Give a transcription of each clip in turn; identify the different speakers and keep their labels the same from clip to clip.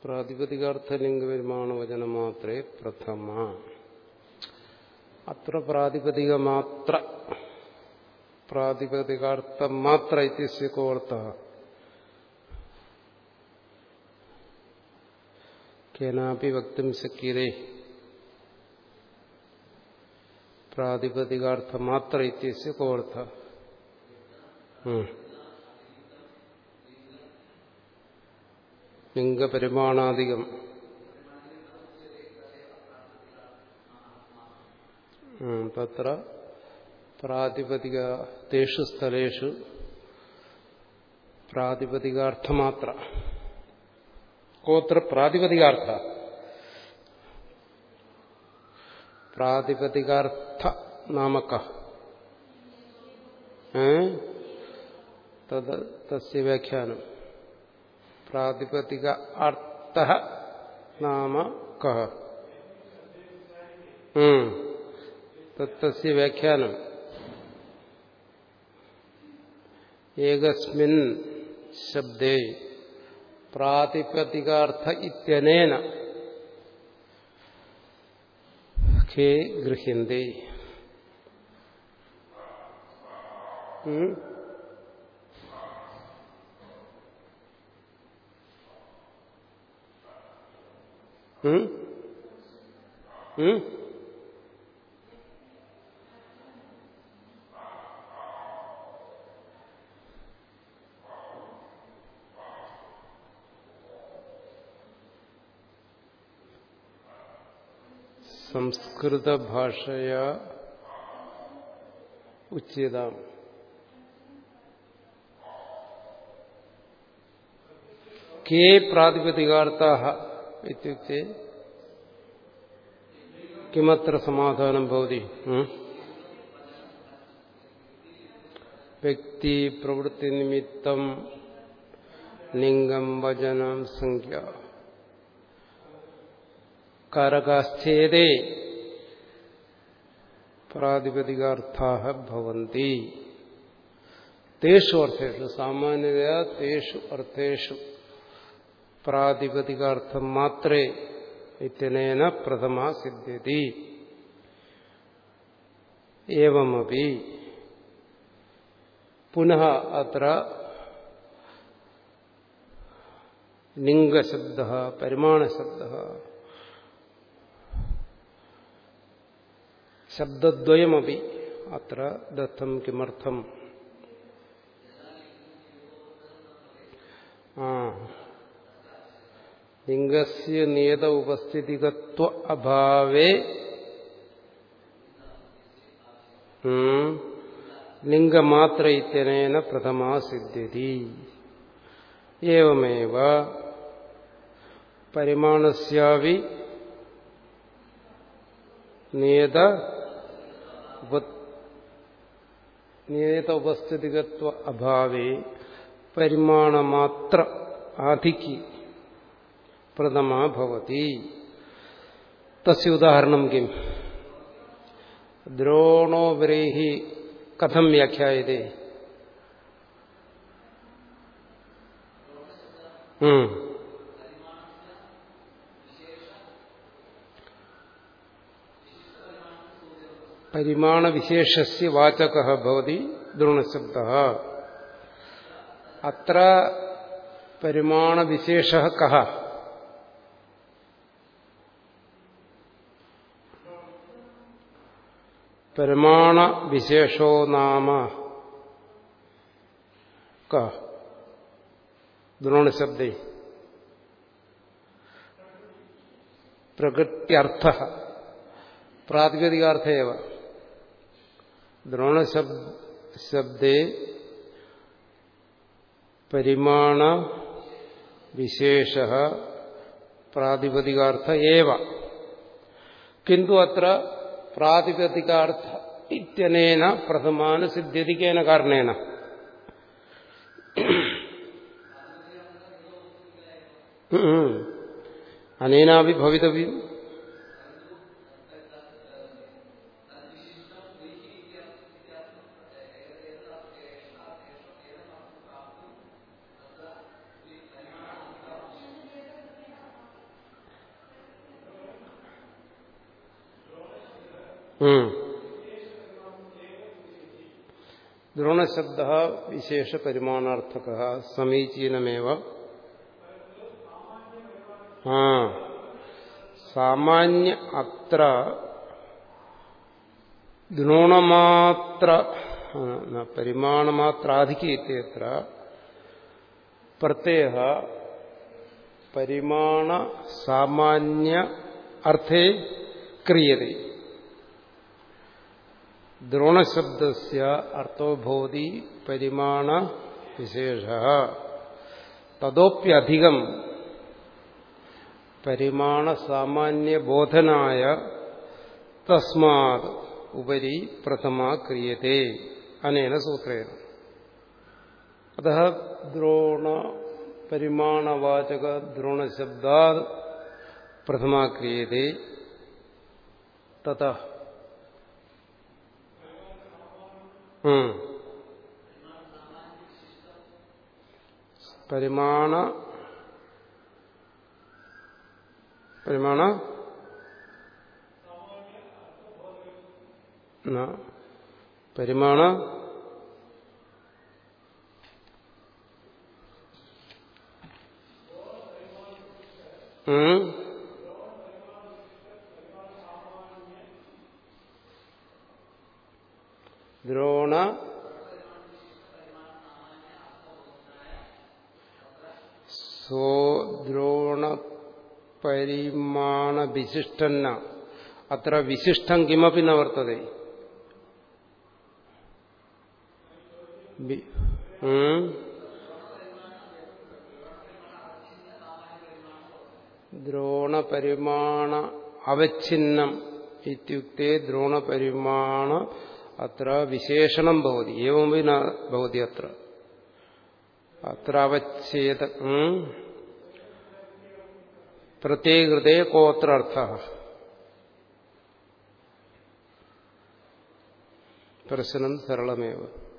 Speaker 1: പ്രാതിപതികാർത്ഥലിംഗപരിമാണവചന മാത്രേ പ്രഥമ അത്ര പ്രാതിപതികമാത്ര പ്രാതിപതികാർത്ഥം മാത്ര ഇത്യസ്യ കോർത്ഥ കേനാപി വക്തും ശക്യതേ പ്രാതിപതികാർത്ഥ മാത്ര ഇത്യസ്യ കോർത്ഥ ലിംഗപരിമാണാധികം തത്ര പ്രാതിപതിക തേഷു സ്ഥലേഷു പ്രാതിപതികാർത്ഥമാത്ര കോത്ര പ്രാതിപതികാർത്ഥ പ്രാതിപതികാർത്ഥ നാമക തത് തസ്യ വ്യാഖ്യാനം പ്രാതിപതിക അർത്ഥ നാമ കഹ തസ്യ വ്യാഖ്യാനം ഏകസ്മിൻ ശബ്ദേ പ്രാതിപതികാർത്ഥ ഇത്യനേന ഖേ ഗൃഹ്യന്തേ സംസ്കൃതഭാഷയാ ഉച്യതാം കേ പ്രാതിപതികാർത്ഥ ഇത്യുക്തെ കിമത്ര സമാധാനം ഭവതി വ്യക്തി പ്രവൃത്തി നിമിത്തം ലിംഗം വചനം സംഖ്യ കാരകാസ്ഥേതേ പ്രാതിപതികാർത്ഥാ ഭവന്തി തേഷു അർത്ഥേഷു സാമാന്യതയാ തേഷു അർത്ഥേഷു പ്രാതിപതികാർത്ഥം മാത്രേ ഇത്യനേന പ്രഥമ സിദ്ധ്യതി ഏവമപി പുനഃ അത്ര ലിംഗശബ്ദ പരിമാണശബ്ദ ശബ്ദദ്വയമപി അത്ര ദത്തം കിമർത്ഥം ആ ലിംഗസ്യ നിയത ഉപസ്ഥിതികത്വ അഭാവേ ലിംഗമാത്ര ഇത്യനേന പ്രഥമാ സിദ്ധ്യതി ഏവമേവ പരിമാണസ്യാവി നിയത നിയത ഉപസ്ഥിതികത്വ അഭാവേ പരിമാണമാത്ര ആധിക്ക് പ്രഥമാ ഭവതി തസ്യ ഉദാഹരണം കിം ദ്രോണോപരേഹി കഥം വ്യാഖ്യായതേ പരിമാണവിശേഷസ്യ വാചക ഭവതി ദ്രോണശബ്ദ അത്ര പരിമാണവിശേഷ കഹ പരിമാണവിശേഷോ നാമ ക ദ്രോണശബ്ദേ പ്രകൃത്യർത്ഥ പ്രാതിപതികാർത്ഥ ദ്രോണശബ്ദേ പരിമാണ വിശേഷ പ്രാതിപതികാർത്ഥ ഏവ കിന്തു അത്ര പ്രാതിപതികാർത്ഥ ഇത്യനേന പ്രഥമാന സിദ്ധ്യതിക്കേന കാരണേന അനേനാപി ഭവിതവ്യം ദ്രോണശബ്ദ വിശേഷ പരിമാണാർത്ഥക സമീചീനമേവ ആ സാമാന്യ അത്ര ദ്രോണമാത്ര പരിമാണമാത്രാധിക്യത്ര പ്രത്യയ പരിമാണ സാമാന്യ അർത്ഥേ ക്രിയതേ ദ്രോണശബ്ദസ്യ അർത്ഥോ ഭവതി പരിമാണ വിശേഷ തദോപ്യധികം പരിമാണ സാമാന്യ ബോധനായ തസ്മാത് ഉപരി പ്രഥമ ക്രിയത്തെ അനേന സൂത്രേണ അത ദ്രോണ പരിമാണവാചക ദ്രോണശബ്ദാ പ്രഥമ ക്രിയത്തെ തത പരിമാണ പരിമാണ പരിമാണ ദ്രോണ സോ ദ്രോണ പരിമാണ വിശിഷ്ടന്ന അത്ര വിശിഷ്ടം കിമപി ന വർത്തതേ ദ്രോണപരിമാണ അവച്ഛിന്നം ഇത്യുക്തെ ദ്രോണപരിമാണ അത്ര വിശേഷണം ഭവതി ഏവമി ന ഭവതി അത്ര അത്ര അവച്ഛേദ പ്രത്യേകൃതേ കോത്ര അർത്ഥ പ്രശ്നം സരളമേവ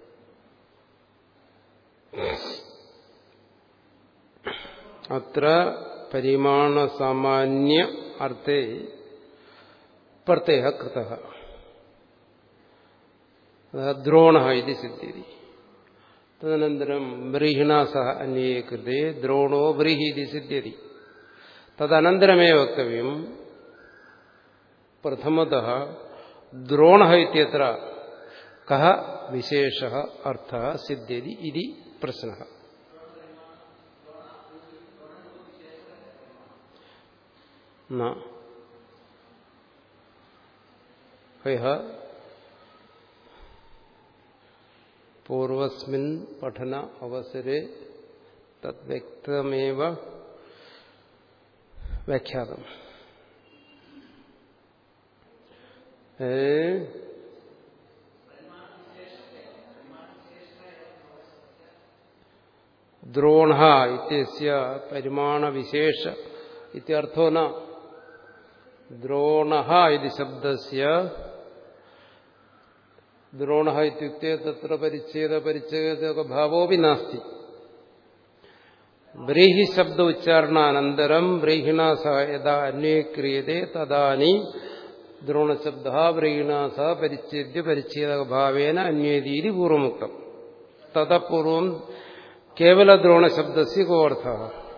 Speaker 1: അത്ര പരിമാണസാമാന്യ അർത്ഥേ പ്രത്യയ കൃത ദ്രോണ ഇത് സിദ്ധ്യതി തദനന്തരം ബ്രീഹിണാ സഹ അന്യേ കൃതേ ദ്രോണോ ബ്രീഹി ഇത് സിദ്ധ്യതി തദനന്തരമേ വക്തവ്യം പ്രഥമത ദ്രോണ ഇത്യത്ര കഹ വിശേഷ അർത്ഥ സിദ്ധ്യതി ഇതി പ്രശ്ന പൂർവസ്മിൻ പഠന അവസരെ തദ്വ്യക്തമേവ വ്യാഖ്യാതം ഏ ദ്രോണ ഇത്യസ്യ പരിമാണവിശേഷ ഇത്യർത്ഥോ ന ദ്രോണ ഇത് ശബ്ദസ്യ ദ്രോണ ഇത്യുക്തെ തത്ര പരിച്ഛേദ പരിച്ഛേദ ഭാവോപി നാസ്തി ബ്രീഹി ശബ്ദ ഉച്ചാരണാനന്തരം ബ്രീഹിണ സഹ യഥാ അന്വേ ക്രിയത്തെ തദാനി ദ്രോണശബ്ദ ബ്രീഹിണ സഹ പരിച്ഛേദ്യ പരിച്ഛേദ ഭാവേന അന്വേദീതി പൂർവമുക്തം തതപൂർവം കേവല ദ്രോണശബ്ദസ്യ കോ അർത്ഥ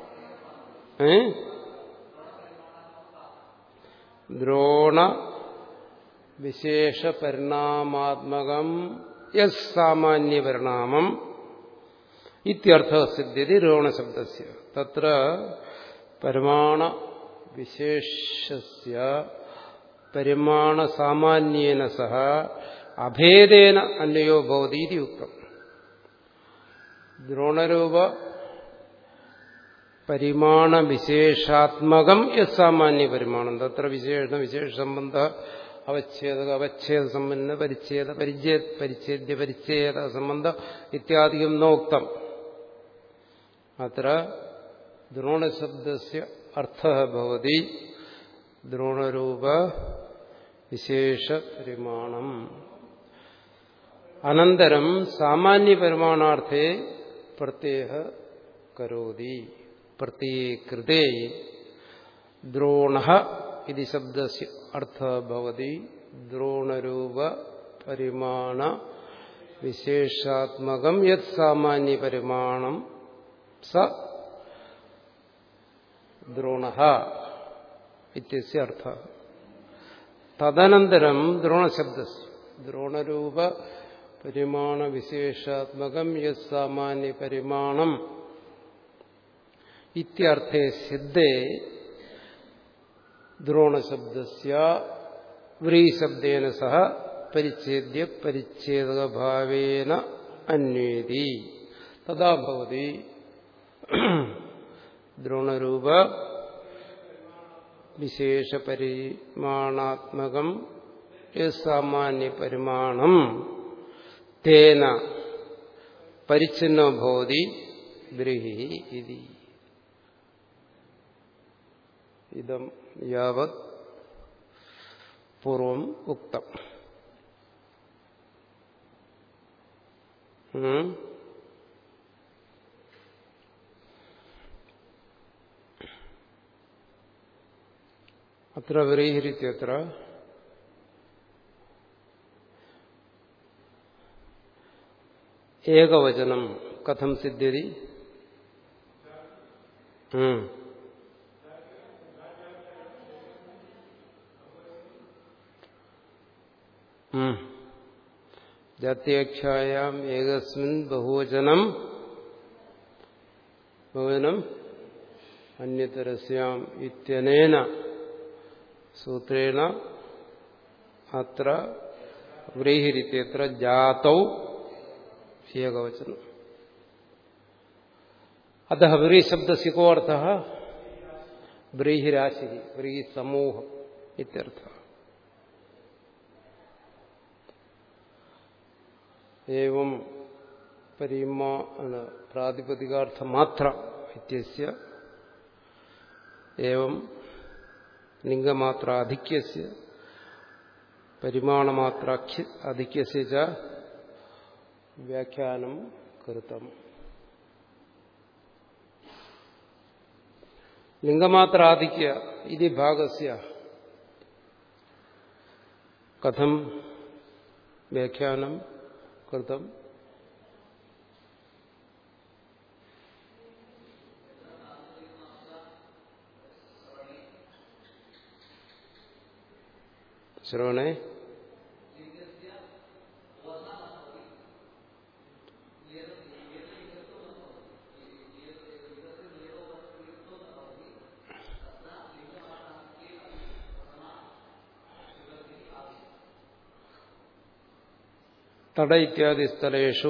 Speaker 1: ദ്രോണ വിശേഷ പരിണാമാത്മകം യസ് സാമാന്യ പരിണാമം ഇത്യർത്ഥ സിദ്ധ്യതി രോണശബ്ദസ്യ തത്ര പരിമാണ വിശേഷസ്യ പരിമാണ സാമാന്യേന സഹ അഭേദേന അന്വയോ ഭവതി ഇതി ഉക്തം ദ്രോണരൂപ പരിമാണ വിശേഷാത്മകം യസാമാന്യ പരിമാണം തത്ര വിശേഷ വിശേഷ സംബന്ധ അവച്ഛേദ അവച്ഛേദ സംബന്ധ പരിച്ഛേദ പരിച്ഛേദ പരിച്ഛേദ്യ പരിച്ഛേദ സംബന്ധ ഇത്യാദിയും നോക്തം അത്ര ദ്രോണശബ്ദസ്യ അർത്ഥ ഭവതി ദ്രോണരൂപ വിശേഷ പരിമാണം അനന്തരം സാമാന്യ പരിമാണാർത്ഥേ പ്രത്യേക കരോതി പ്രത്യേ കൃതേ ദ്രോണ ഇതി ശബ്ദസ്യ അർത്ഥ ഭവതി ദ്രോണരൂപ പരിമാണ വിശേഷാത്മകം യത് സാമാന്യ പരിമാണം സ ദ്രോണ ഇത്യസ്യ അർത്ഥ തദനന്തരം ദ്രോണശബ്ദ ദ്രോണരൂപ പരിമാണ വിശേഷാത്മകം യത് സാമാന്യ പരിമാണം ഇത്യർത്ഥേ സിദ്ധേ ദ്രോണശബ്ദസ്യ വ്രീശബ്ദേന സഹ പരിച്ഛേദ്യ പരിച്ഛേദഭാവേന അന്വേതി തഥാ ഭവതി ദ്രോണരൂപ വിശേഷപരിമാണാത്മകം സാമാന്യ പരിമാണം തേന പരിച്ഛിന്നോ ഭവതി ബ്രീഹി ഇതി ഇതം യാവത് പൂർവം ഉക്തം അത്ര വ്രീഹിരിത്യത്ര ഏകവചനം കഥം സിദ്ധ്യതി ജാത്യാഖ്യായാം ഏകസ്മിൻ ബഹുവചനം ബഹുവചനം അന്യതരസ്യാം ഇത്യനേന സൂത്രേണ അത്ര വ്രീഹിരിത്യത്ര ജാതൗ ഏകവചനം അത വ്രീശബ്ദസ്യ കോ അർത്ഥ വ്രീഹിരാശി വ്രീഹി സമൂഹം ഇത്യർത്ഥ ഏവം പരിമാണ പ്രാതിപതികാർത്ഥമാത്ര ഇത്യസ്യ ഏവം ലിംഗമാത്രാധിക്യസ്യ പരിമാണമാത്രാഖ്യ അധിക്യസ്യ ച വ്യാഖ്യാനം കൃതം ലിംഗമാത്രാധിക്യ ഇതി ഭാഗസ്യ കഥം വ്യാഖ്യാനം കൃതം ശ്രവണേ തട ഇത്യാദി സ്ഥലേഷു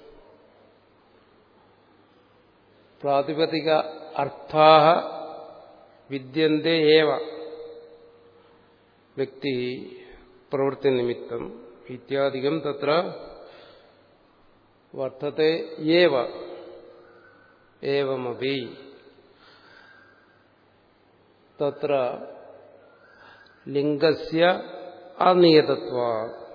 Speaker 1: പ്രാതിപതിക അർത്ഥാ വിദ്യന്തെ ഏവ വ്യക്തി പ്രവൃത്തിനിമിത്തം ഇത്യാദികം തത്ര വർത്തത്തെ ഏവ ഏവമപി തത്ര ലിംഗസ്യ അനിയതത്വാ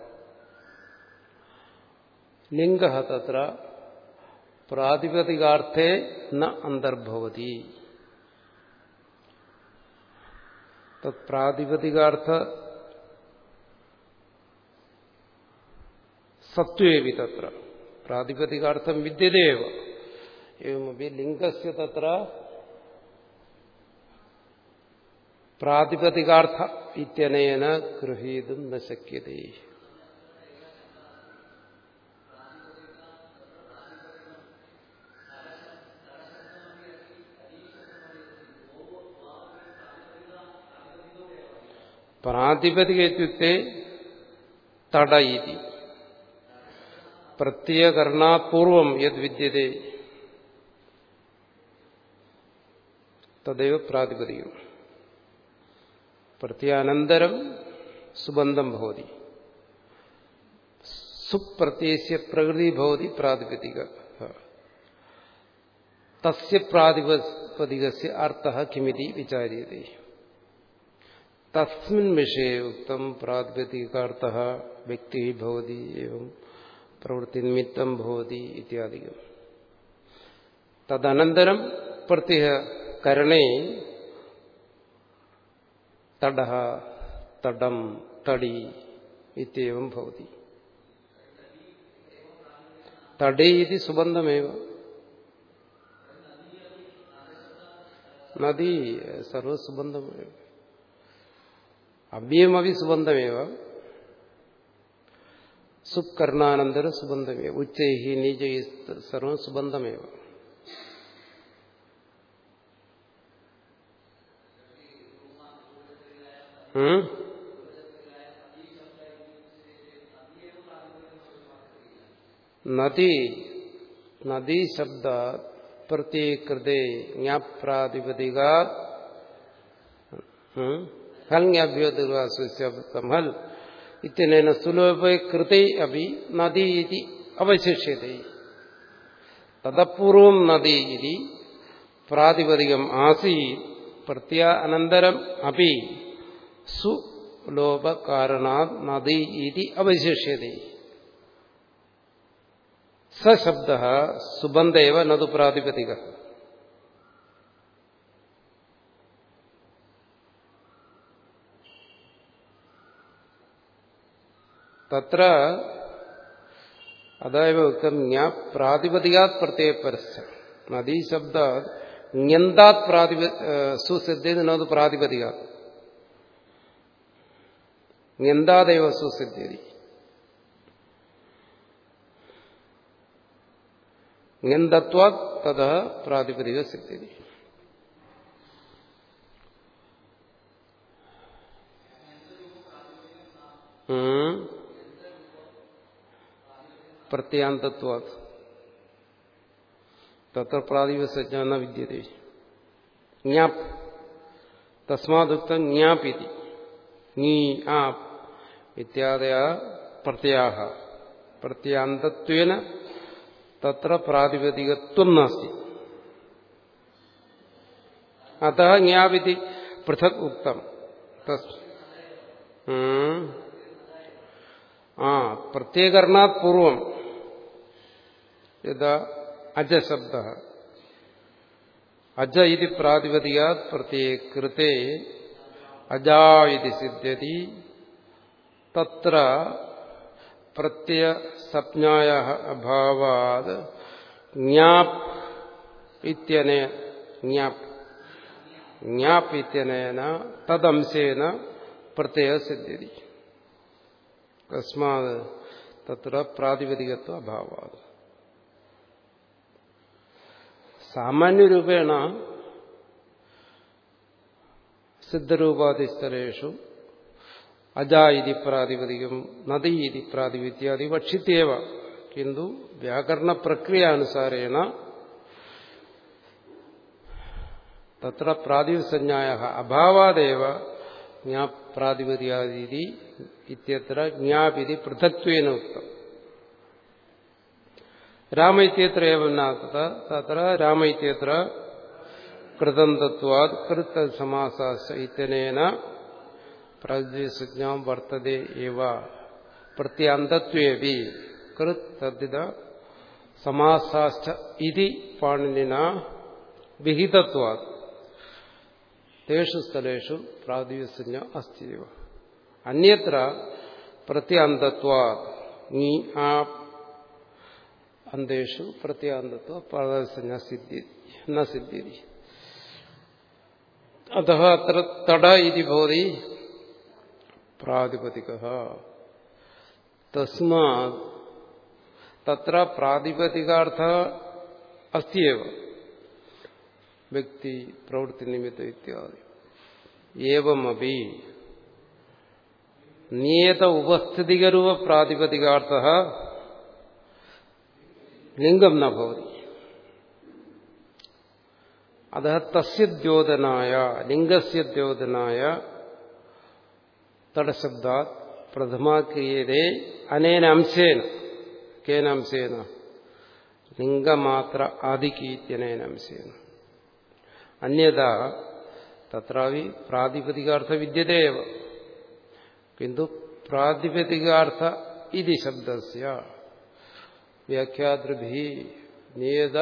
Speaker 1: ലിംഗ തത്ര പ്രാതിപതികാർത്ഥേ ന അന്തർഭവതി പ്രാതിപതികാർത്ഥ സത്വേവി തത്ര പ്രാതിപതികാർത്ഥം വിദ്യതേവ एवमपि लिङ्गस्य तत्र प्रातिपदिकार्थ इत्यनेन गृहीतुं न शक्यते പ്രാതിപതിക ഇത്യുക്തെ തട ഇതി പ്രത്യയകരണാത് പൂർവം യത് വിദ്യത്തെ തദൈവ പ്രാതിപതികം പ്രത്യാനന്തരം സുബന്ധം ഭവതി സുപ്രത്യയസ്യ പ്രകൃതി ഭവതി പ്രാതിപതിക തസ്യ പ്രാതിപതികസ്യ അർത്ഥ കിമിതി വിചാര്യത്തെ തസ്മിൻ വിഷയെ ഉക്തം പ്രാതിപതികാർത്ഥ വ്യക്തി ഭവതി എവം പ്രവൃത്തി നിമിത്തം ഭവതി ഇത്യാദികം തദനന്തരം പ്രത്യയ കരണേ തട തടം തടി ഇത്യവം ഭവതി തടേ ഇത് സുബന്ധമേവ നദി സർവസുബന്ധമേവ അവ്യമവി സുബന്ധമേവ സുക്കർണാനന്തര സുബന്ധമേവ ഉച്ചൈഹി നീചൈ സർവം സുബന്ധമേവ ഉം? നദി നദീ ശബ്ദ പ്രത്യേകൃതേ ജ്ഞാപ്രാതിപതികാ ഹൽജ്ഞാഭ്യോതിർവാസ്വം ഹൽ ഇത്യനേന സുലോഭേ കൃതേ അപി നദി ഇതി അവശിഷ്യത്തെ തദപൂർവം നദി ഇതി പ്രാതിപതികം ആസീത് പ്രത്യ അനന്തരം അപി സുലോഭകാരണാത് നദി ഇതി അവശിഷ്യത്തെ സശബ്ദ സുബന്ധേവ നതു പ്രാതിപതിക തത്ര അതായത് പ്രാതിപതികാത് പ്രത്യേക പരസ്യ നദീശബ്ദ ജ്ഞന്താത് പ്രാതിപ സുസിദ്ധി നത് പ്രാതിപതിക ജ്ഞന്താദേവ സുസിദ്ധി ജ്ഞന്തത്വാത് തഥ പ്രാതിപതിക സിദ്ധി പ്രത്യാന്തത്വാത് തത്ര പ്രാതിപസജ്ഞ ന വിദ്യത്തെ ജ്ഞാപ് തസ്മാദുക്തം ജ്ഞാപിതി നീ ആപ് ഇത്യാദയ പ്രത്യാഹ പ്രത്യാന്തത്വേന തത്ര പ്രാതിപതികത്വം നാസ്തി അത ജ്ഞാപിതി പൃഥക് ഉക്തം ആ പ്രത്യേകരണാത് പൂർവം യഥാ അജശബ്ദ അജ ഇത് പ്രാതിപതികാത് പ്രത്യേകൃത്തെ അജാ ഇത് സിദ്ധ്യതി തത്ര പ്രത്യസപ്ഞായ അഭാവാത് ജ്ഞാപ് ഇത്യനേ ജ്ഞാപ് ജ്ഞാപ് ഇത്യനേന തദംശേന പ്രത്യയ സിദ്ധ്യതി തസ്മാത് തത്ര പ്രാതിപതികത്വ അഭാവാത് സാമാന്യരൂപേണ സിദ്ധരൂപാധിസ്ഥലേഷു അജാ ഇതി പ്രാതിപതികം നദി ഇതി പ്രാതിപത്യാദി വക്ഷിത്യേവ കിന്തു വ്യാകരണ പ്രക്രിയാനുസാരേണ തത്ര പ്രാതിപസഞ്ജായ അഭാവാദേവ ജ്ഞാപ്രാതിപതിയാദി ഇത്യത്ര ജ്ഞാപിതി പൃഥക്വേന ഉക്തം രാമ ഇത്യത്ര ഏവം നാത്ത തത്ര രാമ ഇത്യത്ര കൃതന്തത്വാത് കൃത്ത സമാസാശ്ച ഇത്യനേന പ്രാതിസജ്ഞാം വർത്തതേ ഏവ പ്രത്യാന്തത്വേപി കൃത് തദ്ധിത സമാസാശ്ച ഇതി പാണിനിന വിഹിതത്വാത് തേഷു സ്ഥലേഷു പ്രാതിസഞ്ജ അസ്തിവ അന്യത്ര പ്രത്യാന്തത്വാത് നീ ആ അന്തേഷു പ്രത്യാന്തത്വ പ്രാതിസഞ്ജ സിദ്ധി ന സിദ്ധ്യതി അത അത്ര തട ഇതി ഭവതി പ്രാതിപതിക തസ്മാത് തത്ര പ്രാതിപതികാർത്ഥ അസ്തിയേവ വ്യക്തി പ്രവൃത്തി നിമിത്ത ഇത്യാദി ഏവമപി നിയത ഉപസ്ഥിതികരൂപ പ്രാതിപതികാർത്ഥ ലിംഗം ന ഭവതി അത തസ്യ ദ്യോതനായ ലിംഗസ്യ ദ്യോതനായ തടശബ്ദാത് പ്രഥമാക്രിയതേ അനേന അംശേന കേന അംശേന ലിംഗമാത്ര ആദിക്കീത്യനേന അംശേന അന്യത തത്രാവി പ്രാതിപതികാർത്ഥ വിദ്യതേവ കിന്തു പ്രാതിപതികാർത്ഥ ഇതി ശബ്ദസ്യ വ്യാഖ്യാതൃഭി നിയത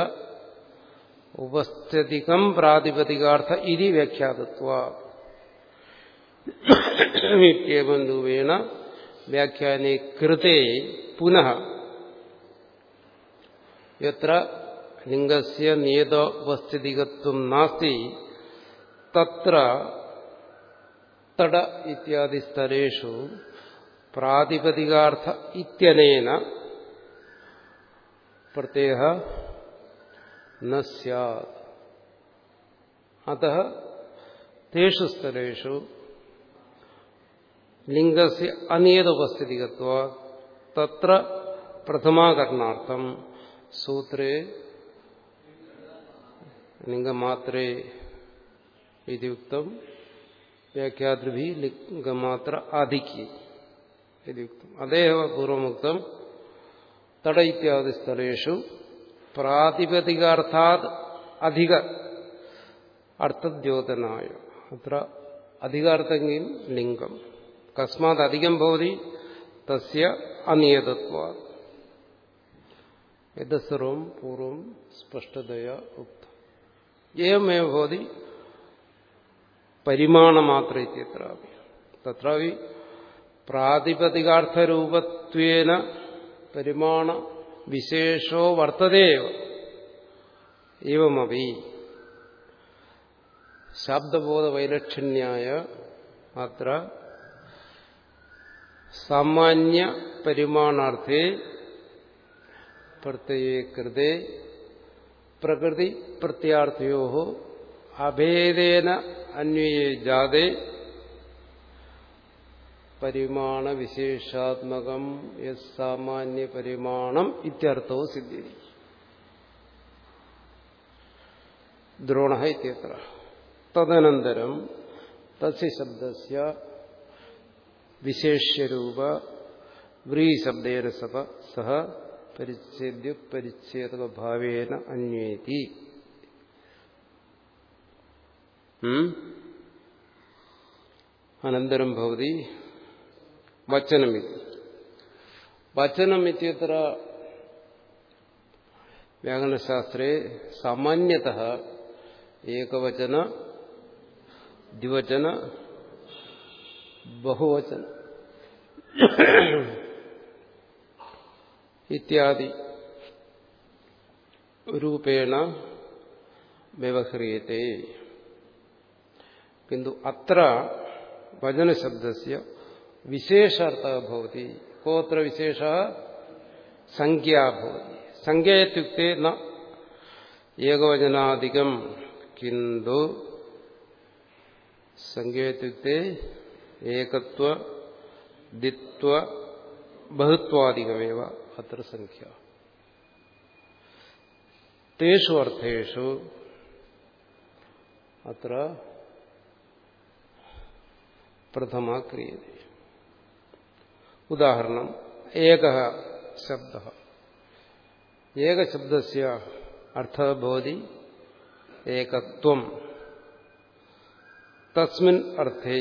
Speaker 1: ഉപസ്ഥിതികം പ്രാതിപതികാർത്ഥ ഇതി വ്യാഖ്യാതത്വ ഇത്യവം രൂപേണ വ്യാഖ്യാനെ കൃതേ പുനഃ യത്ര ലിംഗസ്യ നിയതോപസ്ഥിതികത്വം നാസ്തി തത്ര തട ഇത്യാദി സ്ഥലേഷു പ്രാതിപതികാർത്ഥ ഇത്യനേന പ്രത്യേക ന സ്യാത് അത തേഷു സ്ഥലേഷു ലിംഗസ്യ അനിയതോപസ്ഥിതികത്വ തത്ര പ്രഥമാകരണാർത്ഥം സൂത്രേ ലിംഗമാത്രേ ഇതി ഉക്തം വ്യാഖ്യാതൃഭി ലിംഗമാത്ര ആധിക്യ ഇതി ഉക്തം അതേവ പൂർവമുക്തം തട ഇത്യാദി സ്ഥലേഷു പ്രാതിപതികാർത്ഥാത് അധിക അർത്ഥദ്യോതനായ അത്ര അധികാർത്ഥെങ്കിൽ ലിംഗം കസ്മാത് അധികം ഭവതി തസ്യ അനിയതത്വ ഇത് സർവം പൂർവം സ്പഷ്ടതയാ ഉക്തം ഏവമേവ ഭവതി പരിമാണമാത്ര ഇത്യത്രാപി തത്രാപി പ്രാതിപതികാർത്ഥരൂപത്വേന പരിമാണ വിശേഷോ വർത്തതേവ ഏവമപി ശബ്ദബോധവൈലക്ഷണ്യായ അത്ര സാമാന്യ പരിമാണാർത്ഥേ പ്രത്യയേ കൃതേ പ്രകൃതി പ്രത്യാർത്ഥയോ അഭേദേന അന്വയേ ജാതേ പരിമാണ വിശേഷാത്മകം യസ് സാമാന്യ പരിമാണം ഇത്യർത്ഥവും സിദ്ധ്യതി ദ്രോണ ഇത്യത്ര തദനന്തരം തസ്യ ശബ്ദസ്യ വിശേഷ്യരൂപ വ്രീശബ്ദേന സഭ സഹ പരിച്ഛേദ്യ പരിച്ഛേദക ഭാവേന അന്വേതി അനന്തരം ഭവതി വചനമിതി വചനമിത്യത്ര വ്യാകരണശാസ്ത്രേ സാമാന്യത ഏകവചന ദ്വിവചന ബഹുവചന ഇത്യാദി രൂപേണ വ്യവഹ്രിയത്തെ കിന്തു അത്ര വചനശബ്ദസ്യ വിശേഷാർത്ഥ ഭവതി കോത്ര വിശേഷ സംഖ്യാ ഭവതി സംഖ്യ ഇത്യുക്തെ ന ഏകവചനാധികം കിന്തു സംഖ്യ ഇത്യുക്തെ ഏകത്വ ദിത്വ ബഹുത്വാധികമേവ അത്ര സംഖ്യ തേഷു അർത്ഥേഷു അത്ര പ്രഥമ ക്രിയത്തെ ഉദാഹരണം ഏക ശബ്ദ ഏകശബ്ദസ്യ അർത്ഥ ഭവതി ഏകത്വം തസ്മിൻ അർത്ഥേ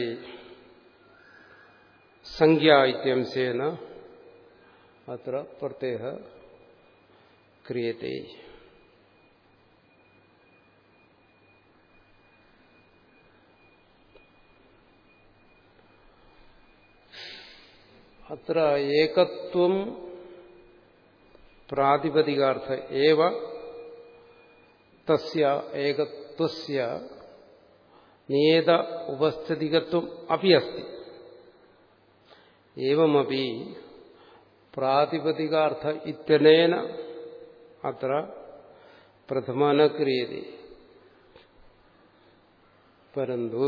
Speaker 1: സംഖ്യ ഇത്യംശേന അത്ര പ്രത്യേക ക്രിയത്തെ അത്ര ഏകത്വം പ്രാതിപതികാർത്ഥ ഏവ തസ്യ ഏകത്വസ്യ നിയേത ഉപസ്ഥിതികത്വം അപ്പി അസ്തി ഏവമപി പ്രാതിപതികാർത്ഥ ഇത്യനേന അത്ര പ്രഥമ ന ക്രിയത്തെ പരന്തു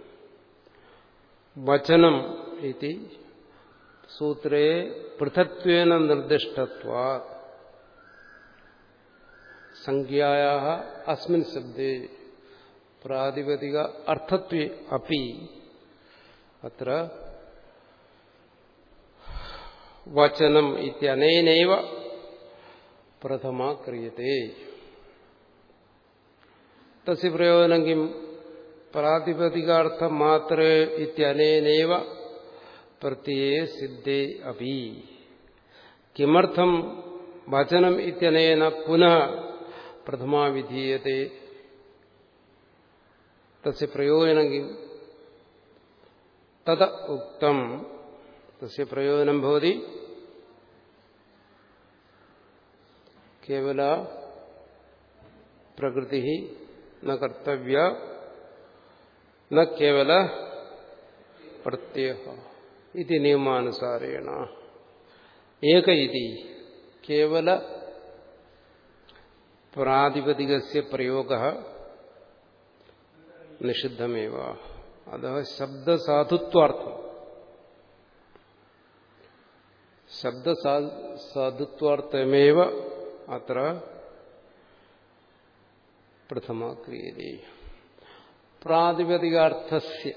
Speaker 1: വചനം ഇതി സൂത്രേ പൃഥക്വേന നിർദ്ദിഷ്ടത്വാ സംഖ്യായാ അസ്മിൻ ശബ്ദേ പ്രാതിപതിക അർത്ഥത്വേ അപ്പി അത്ര വചനം ഇത്യനേനൈവ പ്രഥമ ക്രിയത്തെ തസ്യ പ്രയോജനം കിം പ്രാതിപതികാർത്ഥം മാത്രേ ഇത്യനേനൈവ പ്രത്യയേ സിദ്ധേ അപി കിമർത്ഥം വചനം ഇത്യനേന പുനഃ പ്രഥമാ വിധീയത്തെ തസ്യ പ്രയോജനം കിം തത് ഉക്തം തസ്യ പ്രയോജനം ഭവതി കേവല പ്രകൃതി ന കർത്തവ്യ ന കേവല പ്രത്യയ ഇത് നിയമാനുസാരേണ ഏക ഇതി കേവല പ്രാതിപതികസ്യ പ്രയോഗ നിഷിദ്ധമേവ അത് ശബ്ദസാധുത്വാർത്ഥം ശബ്ദസാധുത്വാർത്ഥമേവ അത്ര പ്രഥമ ക്രിയതേ പ്രാതിപതികാർത്ഥസ്യ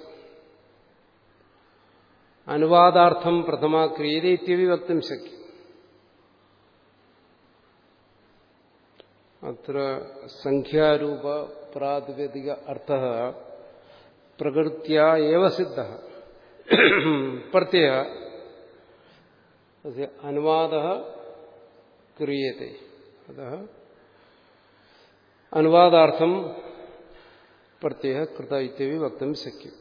Speaker 1: അനുവാദാർത്ഥം പ്രഥമ ക്രിയതേ ഇത്യവി വക്തും ശക്യം അത്ര സംഖ്യാരൂപ പ്രാതിപതിക അർത്ഥ പ്രകൃത്യാ ഏവ സിദ്ധ പ്രത്യയ അനുവാദ ക്രിയത്തെ അത അനുവാദാർത്ഥം പ്രത്യയ കൃത ഇത്യവി വക്തും ശക്യം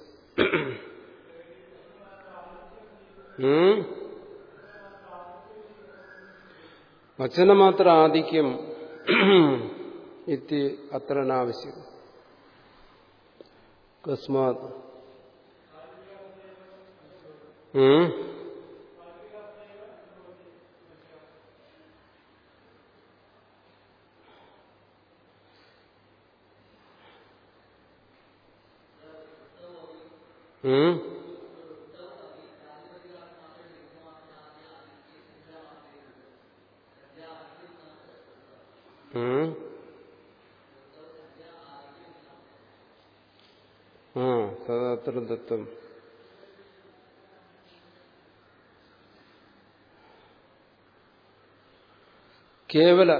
Speaker 1: വചനമാത്ര ആധിക്യം ഇത്തി അത്ര നാവശ്യം കസ്മാത് ആ തദത്ര ദത്തം കേവല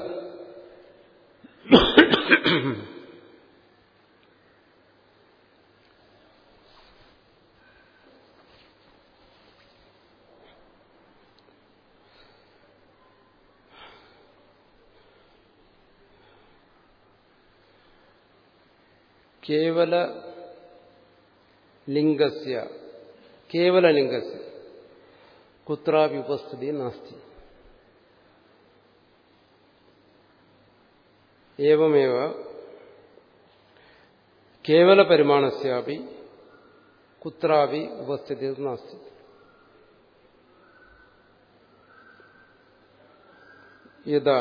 Speaker 1: കേവല ലിംഗസ്യ കേവലലിംഗസ്യ കുത്രാപി ഉപസ്ഥിതി നാസ്തി ഏവമേവ കേവലപരിമാണസ്യാപി കുത്രാപി ഉപസ്ഥിതി നാസ്തി യഥാ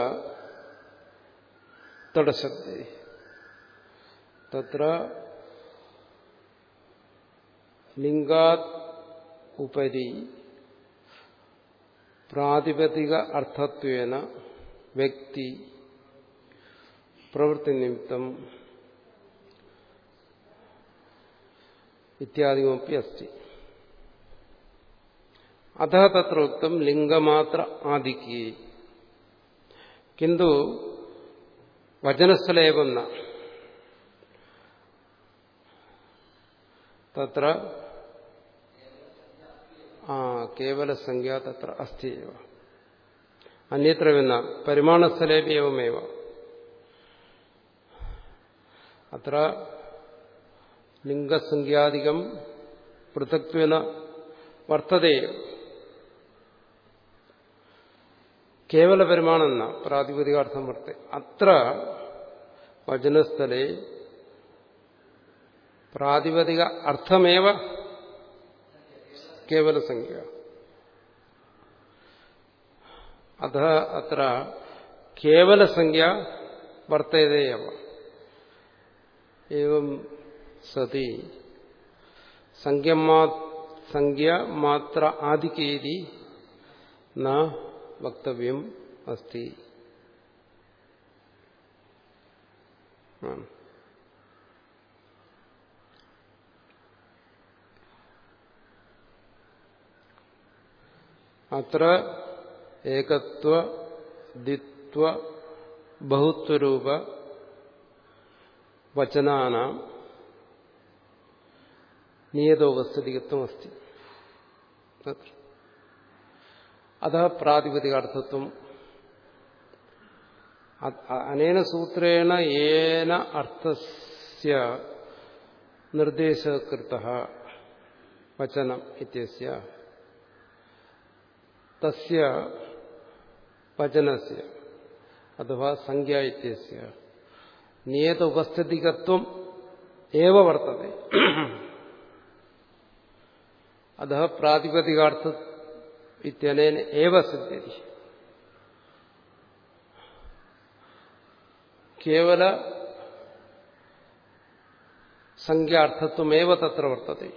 Speaker 1: തടശബ്ദേ തത്ര ലിംഗാത് ഉപരി പ്രാതിപതിക അർത്ഥത്വേന വ്യക്തി പ്രവൃത്തി നിമിത്തം ഇത്യാദിമപ്പി അസ്തി അത തത്ര ഉക്തം ലിംഗമാത്ര ആദിക്കി കിന്തു വചനസ്ഥലേവം ന തത്ര ആ കേവലസംഖ്യ തത്ര അസ്തി എവ അന്യത്ര വിന്ന പരിമാണസ്ഥലേപി എവമേവ അത്ര ലിംഗസംഖ്യാധികം പൃഥക്വേന വർത്തതേ കേവല പരിമാണെന്ന പ്രാതിപതികാർത്ഥം വർത്തെ അത്ര വചനസ്ഥലെ പ്രാതിപതിക അർത്ഥമേവ കേവലസംഖ്യ അത അത്ര കേവലസംഖ്യ വർത്തയതേയവ ഏവം സതി സംഖ്യ മാത്ര ആധികേരി ന വക്തവ്യം അസ്തി അത്ര ഏകത്വ ദ്വിത്വ ബഹുത്വരൂപ വചനാനാം നിയതോപസ്ഥിതികത്വമസ്തി അത പ്രാതിപതികാർത്ഥത്വം അനേന സൂത്രേണ ഏന അർത്ഥസ്യ നിർദ്ദേശകൃത വചനം ഇത്യസ്യ തസ്യ വചനസ്യ അഥവാ സംഖ്യ ഇത്യസ്യ നിയത ഉപസ്ഥിതികത്വം ഏവ വർത്തത്തെ അത പ്രാതിപതികാർത്ഥ ഇത്യനേന ഏവ സിദ്ധ്യതി കേവല സംഖ്യാർത്ഥത്വമേവ തത്ര വർത്തത്തെ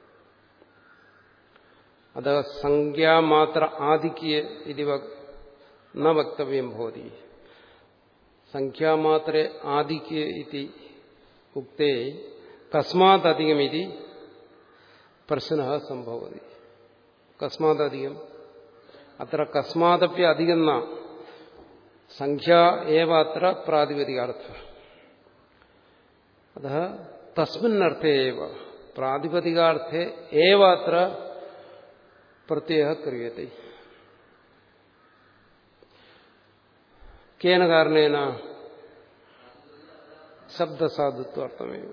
Speaker 1: അത സംഖ്യാമാത്ര ആധിക്യ ഇത് ന വക്തവ്യം ഭവതി സംഖ്യാമാത്രെ ആധിക്യ ഇതി ഉക്തേ കസ്മാതധികമിതി പ്രശ്ന സംഭവതി കസ്മാതധികം അത്ര കസ്മാദപ്യ അധികം ന സംഖ്യ ഏവ അത്ര പ്രാതിപതികാർത്ഥ അത തസ്മിന്നർത്ഥേ ഏവ പ്രാതിപതികാർത്ഥേ ഏവ അത്ര പ്രത്യയ ക്രിയത്തെ കേന കാരണേന ശബ്ദസാധുത്വാർത്ഥമേവ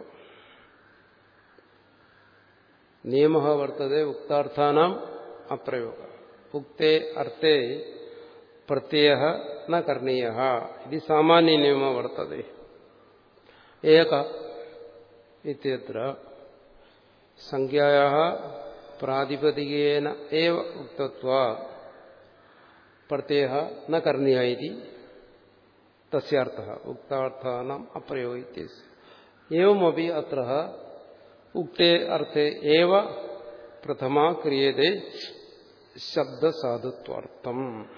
Speaker 1: നിയമ വർത്തതെ ഉക്താർത്ഥാനാം അപ്രയോഗ ഉക്തേ അർത്ഥേ പ്രത്യയ ന കരണീയ ഇത് സാമാന്യ നിയമ വർത്തതെ ഏക ഇത്യത്ര സംഖ്യായാ പ്രാതിപതികേന ഏവ ഉക്തത്വാ പ്രത്യയ ന കരണീയ ഇതി തസ്യാർത്ഥ ഉക്താർത്ഥാനാം അപ്രയോഗ ഏവമപി അത്ര ഉക്തേ അർത്ഥേ ഏവ പ്രഥമ ക്രിയത്തെ ശബ്ദസാധുത്വാർത്ഥം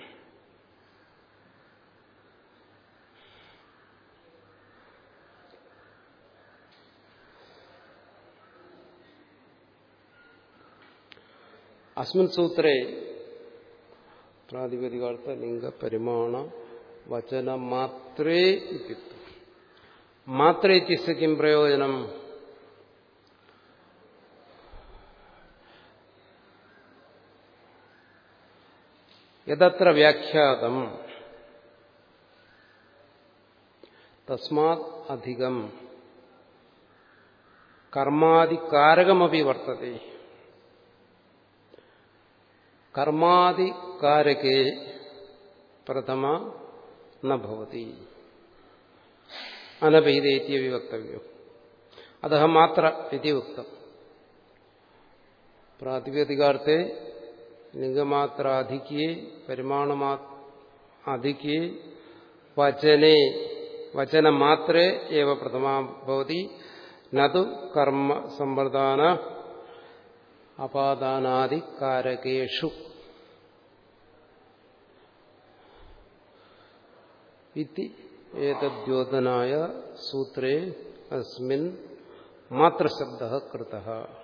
Speaker 1: അസ്മിൻ സൂത്രേ പ്രാതിപതികാർത്ഥ ലിംഗപരിമാണ വചന മാത്രേ ഇത്യുക്തം മാത്രേ ഇത്യस्य കിം പ്രയോജനം യതത്ര വ്യാഖ്യാതം തസ്മാത് അധികം കർമാദികാരകമപി വർത്തത്തെ കർമാദികാരകേ പ്രഥമ നഭവതി അനഭൈതേത്യ വിവക്തവ്യം അത മാത്ര ഇതി ഉക്തം പ്രാതിപതികാർത്ഥേ ലിംഗമാത്രാധിക്യേ പരിമാണമാ അധിക്യേ വചനേ വചനമാത്രേ ഏവ പ്രഥമാ ഭവതി നതു കർമ്മ സമ്പ്രദാന അപാദാനാദികാരകേഷു ഇതി ഏതദ്യോതനായ സൂത്രേ അസ്മിൻ മാത്രശബ്ദ കൃത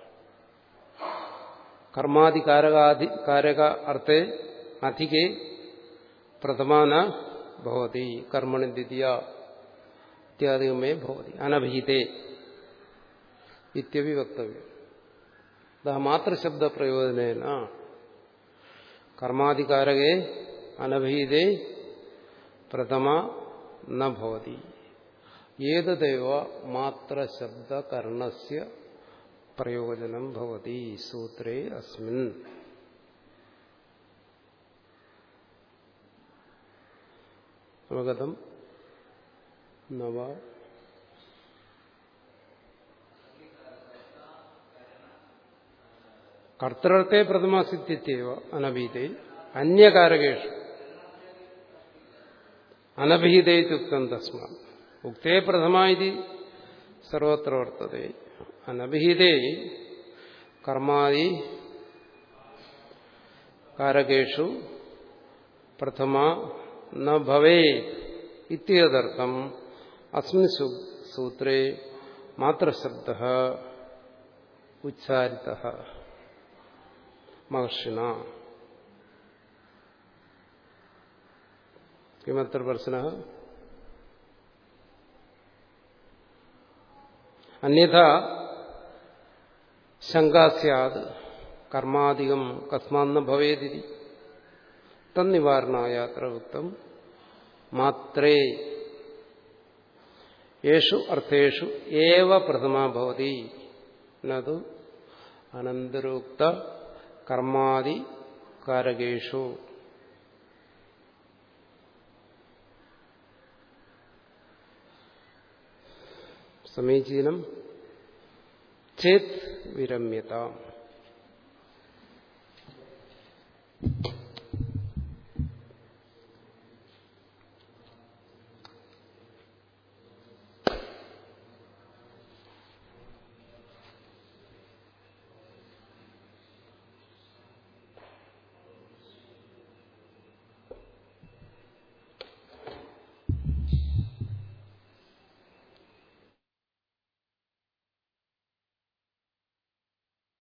Speaker 1: കർമാദികാരകാദി കാരക അർത്ഥേ അധികേ പ്രഥമാന ഭവതി കർമ്മണി ദ്വിതീയ ഇത്യാദികമേ ഭവതി അനഭിഹിതേ ഇത്യപി വക്തവ്യം അത മാത്രശബ്ദ പ്രയോജനേന കർമാദികാരകേ അനഭിഹിതേ പ്രഥമ നഭവതി ഏതദേവ മാത്രശബ്ദകർണസ്യ പ്രയോജനം ഭവതി സൂത്രേ അസ്മിൻ അവഗതം നവ കർത്തൃർത്ഥേ പ്രഥമാസിത്യവ അനഭീതേ അന്യകാരകേഷു അനഭിഹിതേത്യുക്തം തസ്മാ ഉക്തേ പ്രഥമ ഇത് സർവത്ര വർത്തതേ അനഭിഹിതേ കർമാദി കാരകേഷു പ്രഥമ ന ഭവേ ഇത്യതർത്ഥം അസ്മിൻ സൂത്രേ മാത്രശബ്ദ ഉച്ചാരിത മഹർഷിണ കിമത്ര പ്രശ്ന അന്യഥ ശങ്കാ സ്യാത് കർമാധികം കസ്മാന്ന ഭവേദിതി തന്നിവാരണായ അത്ര ഉക്തം മാത്രേ യേഷു അർത്ഥേഷു ഏവ പ്രഥമ ഭവതി നതു അനന്തരോക്ത കർമാദി കാരകേഷു സമീചീനം ചേത് വിരമ്യത